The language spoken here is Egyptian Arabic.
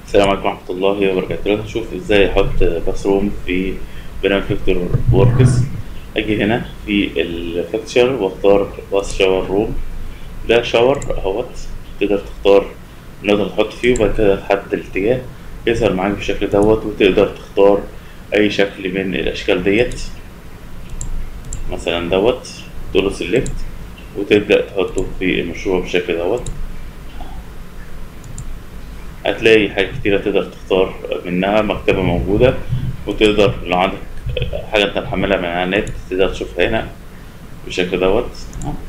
السلام عليكم ورحمة الله وبركاته دلوقتي هنشوف ازاي احط باثروم في برنامج فيكتور ووركس اجي هنا في الفيكتشر واختار باث شاور روم ده شاور اهوت تقدر تختار النقطة اللي تحط فيه وبعد كده تحدد الاتجاه يظهر معاك بالشكل دوت وتقدر تختار اي شكل من الاشكال ديت مثلا دوت تقوله سيلكت وتبدأ تحطه في المشروع بالشكل دوت هتلاقي حاجات كتيرة تقدر تختار منها مكتبة موجودة وتقدر لو عندك حاجة انت محملها من على النت تقدر تشوفها هنا بالشكل دوت